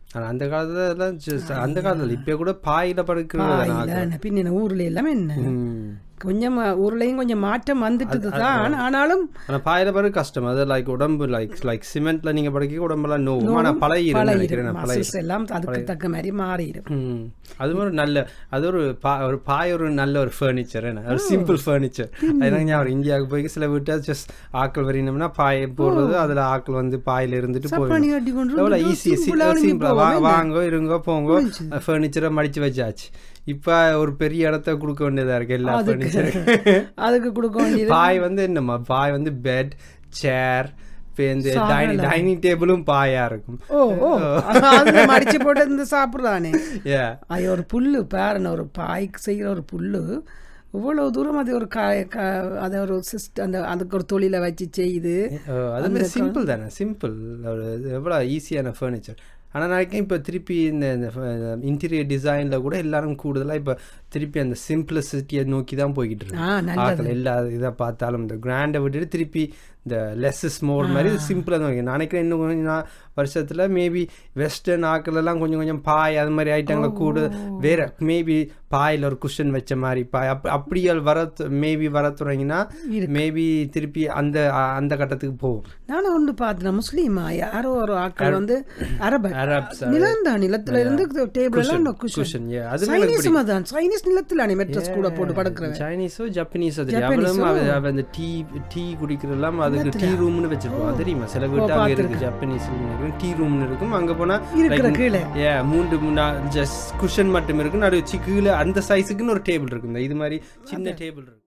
ஆனா அந்த காலத்துல just அந்த காலத்துல இப்ப கூட பாயில படுக்கிறது பாயில பின்ன ஊர்ல எல்லாம் என்ன ம். கொஞ்சம் ஊர்லயும் கொஞ்சம் மாற்றம் வந்துட்டு தான் ஆனாலும் ஆனா பாயில படுக்க கஷ்டம் அது லைக் உடம்பு லைக் லைக் சிமெண்ட்ல நீங்க படுக்க உடம்பெல்லாம் நோவும் ஆனா பழையிரும் நினைக்கிறேன் நான், பழைய மசில்ஸ் எல்லாம் அதுக்கு தக்க மாதிரி மாறிடும் ம். அது ஒரு நல்ல அது ஒரு பா ஒரு பாய் ஒரு நல்ல ஒரு ஃபர்னிச்சர் என்ன ஒரு சிம்பிள் ஃபர்னிச்சர் அதனால ஞாபகம் இந்தியாவுக்கு போய் சில வீட்டை ஜஸ்ட் ஆக்கள் வரையணும்னா பாய் போடுறது அதுல ஆக்கள் வந்து பாயில இருந்துட்டு பண்ணி போயிடும் கட்டி கொண்டு எவ்வளோ வந்து ஈஸி simple ஆ நீங்க சிம்பிளா வாங்கோ இருங்கோ போங்கோ ஃபர்னிச்சரை மடிச்சு வச்சாச்சு இப்ப ஒரு பெரிய இடத்த கொடுக்க வேண்டியதா இருக்கு எல்லா ஃபர்னிச்சருக்கு அதுக்கு கொடுக்க வேண்டியது பாய் வந்து என்னம்மா பாய் வந்து பெட் சேர் இந்த டைனிங் டைனிங் டேபிளும் பாயா இருக்கும் ஓ ஓ அதுல மடிச்சு போட்டு இருந்து சாப்பிடுறானே ஏ ஐயோ ஒரு புல்லு பாருங்க ஒரு பாய்க்கு செய்கிற ஒரு புல்லு இவ்வளவு தூரம் அது ஒரு கா கா- அதை ஒரு சிஸ்ட் அந்த அதுக்கு ஒரு தொழிலை வச்சு செய்து அது மாதிரி சிம்பிள் தானே சிம்பிள் ஒரு இது எவ்வளோ ஈஸியான ஃபர்னிச்சர் ஆனால் நினைக்கிறேன் இப்போ திருப்பி இந்த இன்டீரியர் டிசைனில் கூட எல்லாரும் கூடுதலாக இப்போ திருப்பி அந்த சிம்பிளிசிட்டியை நோக்கி தான் போய்கிட்டு இருக்கு ஆ நல்ல ஆக்கள் எல்லா இதை பார்த்தாலும் இந்த கிராண்டை விட்டுட்டு திருப்பி இந்த லெஸ் இஸ் மோர் மாதிரி சிம்பிளாக தான் வைக்கணும். நான் நினைக்கிறேன் இன்னும் கொஞ்சம் நான் வருஷத்தில் மேபி வெஸ்டர்ன் ஆக்கள் எல்லாம் கொஞ்சம் கொஞ்சம் பாய் அது மாதிரி ஐட்டங்களை கூட வேற மேபி பாயில் ஒரு குஷன் வச்ச மாதிரி பாய் அப் அப்படியே வர மேபி வர தொடங்கினா மேபி திருப்பி அந்த அந்த கட்டத்துக்கு போகும் நானும் ஒன்று பார்த்தேன் முஸ்லீமா யாரோ ஒரு ஆட்கள் வந்து அரப அரப்ஸ் நிலந்தா நிலத்துல இருந்து டேபிள் எல்லாம் குஷன் குஷன் அது எனக்கு சைனீஸ் தான் சைனீஸ் நிலத்துல அணி மெட்ரஸ் கூட போட்டு படுக்கிறவன் சைனீஸோ ஜப்பனீஸோ தெரியும் அவளும் அவ- அவ அந்த டீ டீ குடிக்கிறதெல்லாம் அதுக்கு டீ ரூம்னு வச்சிருப்போம் அது தெரியுமா சில வீட்டு அங்க இருக்கு ஜப்பனீஸ் டீ ரூம்னு இருக்கும் அங்க போனா இருக்கிற like, கீழே ஏ மூன்று ஜஸ்ட் குஷன் மட்டும் இருக்கு நடு கீழே அந்த சைஸுக்குன்னு ஒரு டேபிள் இருக்கும் இந்த இது மாதிரி சின்ன டேபிள் இருக்கு